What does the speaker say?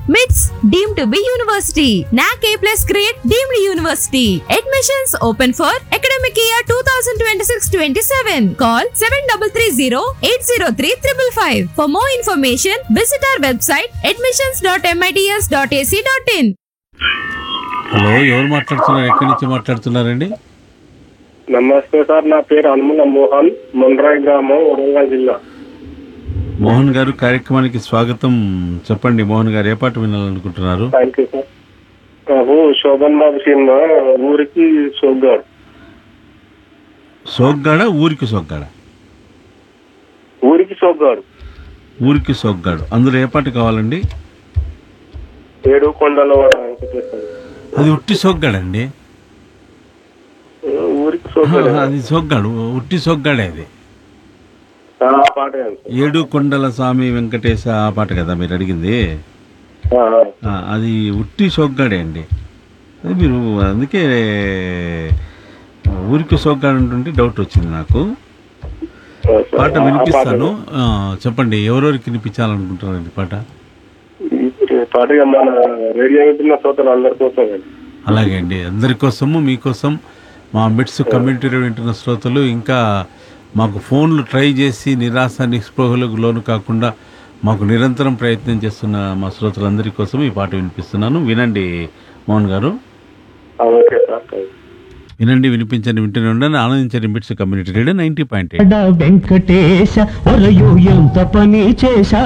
మిట్స్ deem to be university NAAC A plus grade deemed university admissions open for academic year two thousand twenty six twenty seven call seven double three zero eight zero three triple five for more information visit our website admissions dot MITS dot AC dot in hello ఎవరు మాట్లాడుతున్నారు ఎక్కడి నుంచి మాట్లాడుతున్నారండి నమస్తే sir నా పేరు హనుమల మోహన్ మొండ్రాయి గ్రామం వరంగల్ జిల్లా మోహన్ గారు కార్యక్రమానికి స్వాగతం చెప్పండి మోహన్ గారు ఏ పాట వినాలనుకుంటున్నారు thank you sir Babu Sobhan Babu cinema ఊరికి సోగ్గాడు సోగ్గాడ ఊరికి సోగ్గాడ ఊరికి సోగ్గాడు ఊరికి సోగ్గాడు అందులో ఏ పాట కావాలండి ఏడు కొండల వాడ వెంకటేశ్వర. అది ఉట్టి సోగ్గాడండి ఊరికి సోగ్గాడు అది సోగ్గాడు ఉట్టి సోగ్గాడే అది ఆ పాట ఏంటి సార్? ఏడు కొండల స్వామి వెంకటేశ ఆ పాట కదా మీరు అడిగింది ఆ, ఆ. ఆ, అది ఉట్టి సోగ్గాడే అండి అది మీరు అందుకే ఊరికి సోగ్గాడు అంటుంటే డౌట్ వచ్చింది నాకు ఆ, సార్. పాట ఆ వినిపిస్తాను ఆ, చెప్పండి ఎవరెవరికి వినిపించాలనుకుంటున్నారండి పాట ఈ పాట ఇక మన రేడియో వింటున్న శ్రోతలు అందరి కోసం అండి. అలాగే అండి అందరి కోసము మీకోసం మా మిట్స్ కమ్యూనిటీ వింటున్న శ్రోతలు ఇంకా మాకు ఫోన్లు ట్రై చేసి నిరాశ నిస్పృహలకు లోను కాకుండా మాకు నిరంతరం ప్రయత్నం చేస్తున్న మా శ్రోతలందరి కోసం ఈ పాట వినిపిస్తున్నాను వినండి మోహన్ గారు ఆ, ఓకే సార్ థాంక్స్. వినండి వినిపించండి వింటూనే ఉండండి ఆనందించండి MITS community radio ninety point వెంకటేశ ఒరయు ఎంత పని చేశా